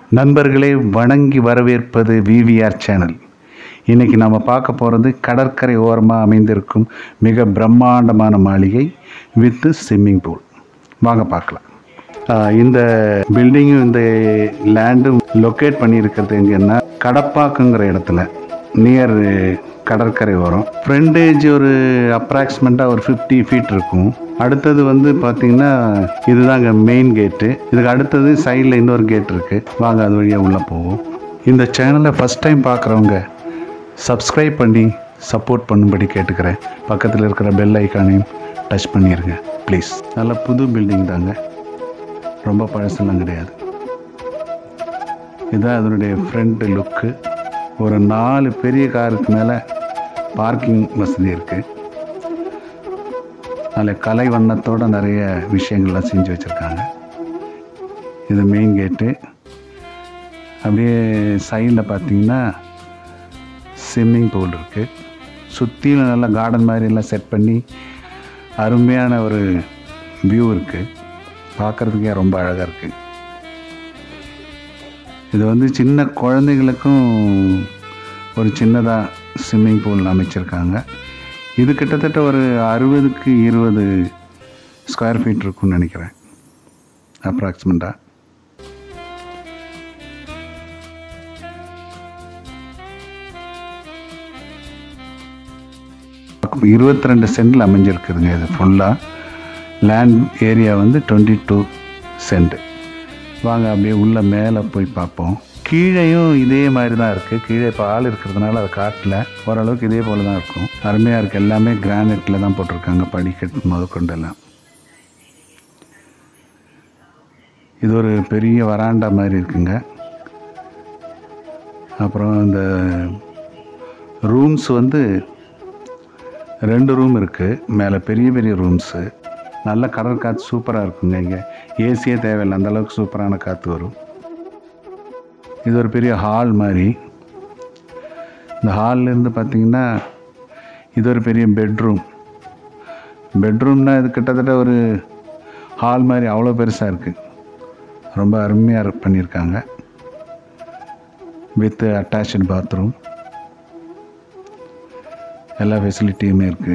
நண்பர்களே வணங்கி வரவேற்பது விவிஆர் சேனல் இன்னைக்கு நம்ம பார்க்க போகிறது கடற்கரை ஓரமாக அமைந்திருக்கும் மிக பிரம்மாண்டமான மாளிகை வித் ஸ்விம்மிங் பூல் வாங்க பார்க்கலாம் ஆஹ் இந்த பில்டிங்கும் இந்த லேண்டும் லொக்கேட் பண்ணியிருக்கிறது எங்கன்னா கடப்பாக்குங்கிற இடத்துல நியர் கடற்கரை ஓரம் ஃப்ரண்டேஜ் ஒரு அப்ராக்சிமேட்டாக ஒரு ஃபிஃப்டி ஃபீட் இருக்கும் அடுத்தது வந்து பார்த்தீங்கன்னா இதுதாங்க மெயின் கேட்டு இதுக்கு அடுத்தது சைடில் இன்னொரு கேட் இருக்குது வாங்க அது வழியாக உள்ளே போவோம் இந்த சேனலை ஃபஸ்ட் டைம் பார்க்குறவங்க சப்ஸ்கிரைப் பண்ணி சப்போர்ட் பண்ணும்படி கேட்டுக்கிறேன் பக்கத்தில் இருக்கிற பெல் ஐக்கானையும் டச் பண்ணிடுங்க ப்ளீஸ் நல்ல புது பில்டிங் தாங்க ரொம்ப பழசெல்லாம் கிடையாது இதுதான் அதனுடைய ஃப்ரண்ட் லுக்கு ஒரு நாலு பெரிய காருக்கு மேலே பார்க்கிங் வசதி இருக்குது அதில் கலை வண்ணத்தோட நிறைய விஷயங்கள்லாம் செஞ்சு வச்சுருக்காங்க இது மெயின் கேட்டு அப்படியே சைடில் பார்த்தீங்கன்னா ஸ்விம்மிங் பூல் இருக்குது சுற்றிலும் நல்லா கார்டன் மாதிரி எல்லாம் செட் பண்ணி அருமையான ஒரு வியூ இருக்குது பார்க்குறதுக்கே ரொம்ப அழகாக இருக்குது இது வந்து சின்ன குழந்தைகளுக்கும் ஒரு சின்னதாக ஸ்விம்மிங் பூல் அமைச்சிருக்காங்க இது கிட்டத்தட்ட ஒரு அறுபதுக்கு இருபது ஸ்கொயர் ஃபீட் இருக்கும்னு நினைக்கிறேன் அப்ராக்சிமேட்டாக இருபத்தி ரெண்டு சென்டில் அமைஞ்சிருக்குதுங்க இது ஃபுல்லாக லேண்ட் ஏரியா வந்து டுவெண்ட்டி டூ சென்ட் வாங்க அப்படியே உள்ள மேலே போய் பார்ப்போம் கீழேயும் இதே மாதிரி தான் இருக்குது கீழே இப்போ ஆள் இருக்கிறதுனால அதை காட்டல ஓரளவுக்கு இதே போல் தான் இருக்கும் அருமையாக இருக்குது எல்லாமே கிரானைட்டில் தான் போட்டிருக்காங்க படிக்கட்டு முதற்கொண்டு எல்லாம் இது ஒரு பெரிய வராண்டா மாதிரி இருக்குங்க அப்புறம் இந்த ரூம்ஸ் வந்து ரெண்டு ரூம் இருக்குது மேலே பெரிய பெரிய ரூம்ஸு நல்ல கடல் காற்று சூப்பராக இருக்குங்க இங்கே ஏசியே தேவையில்லை அந்த அளவுக்கு சூப்பரான காற்று வரும் இது ஒரு பெரிய ஹால் மாதிரி இந்த ஹால்லேருந்து பார்த்தீங்கன்னா இது ஒரு பெரிய பெட்ரூம் பெட்ரூம்னா இது கிட்டத்தட்ட ஒரு ஹால் மாதிரி அவ்வளோ பெருசாக இருக்குது ரொம்ப அருமையாக பண்ணியிருக்காங்க வித் அட்டாச்சு பாத்ரூம் எல்லா ஃபெசிலிட்டியுமே இருக்குது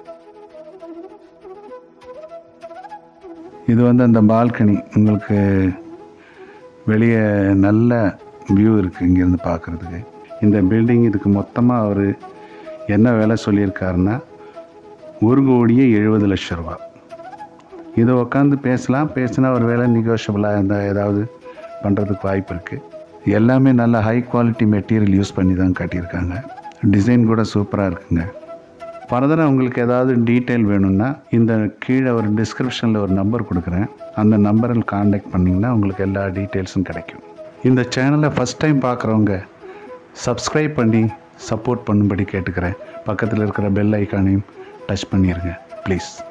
இது வந்து அந்த பால்கனி உங்களுக்கு வெளியே நல்ல வியூ இருக்குது இங்கேருந்து பார்க்குறதுக்கு இந்த பில்டிங் இதுக்கு மொத்தமாக அவர் என்ன விலை சொல்லியிருக்காருன்னா ஒரு கோடியே எழுபது லட்ச ரூபா இதை உட்காந்து பேசலாம் பேசினா ஒரு வேலை நெகோஷியபிளாக இருந்தால் ஏதாவது பண்ணுறதுக்கு வாய்ப்பு இருக்குது எல்லாமே நல்ல ஹை குவாலிட்டி மெட்டீரியல் யூஸ் பண்ணி தான் காட்டியிருக்காங்க டிசைன் கூட சூப்பராக இருக்குங்க ஃபர்தராக உங்களுக்கு ஏதாவது டீட்டெயில் வேணும்னா இந்த கீழே ஒரு டிஸ்கிரிப்ஷனில் ஒரு நம்பர் கொடுக்குறேன் அந்த நம்பரில் காண்டாக்ட் பண்ணிங்கன்னா உங்களுக்கு எல்லா டீட்டெயில்ஸும் கிடைக்கும் இந்த சேனலை ஃபஸ்ட் டைம் பார்க்குறவங்க சப்ஸ்கிரைப் பண்ணி சப்போர்ட் பண்ணும்படி கேட்டுக்கிறேன் பக்கத்தில் இருக்கிற பெல் ஐக்கானையும் டச் பண்ணிடுங்க ப்ளீஸ்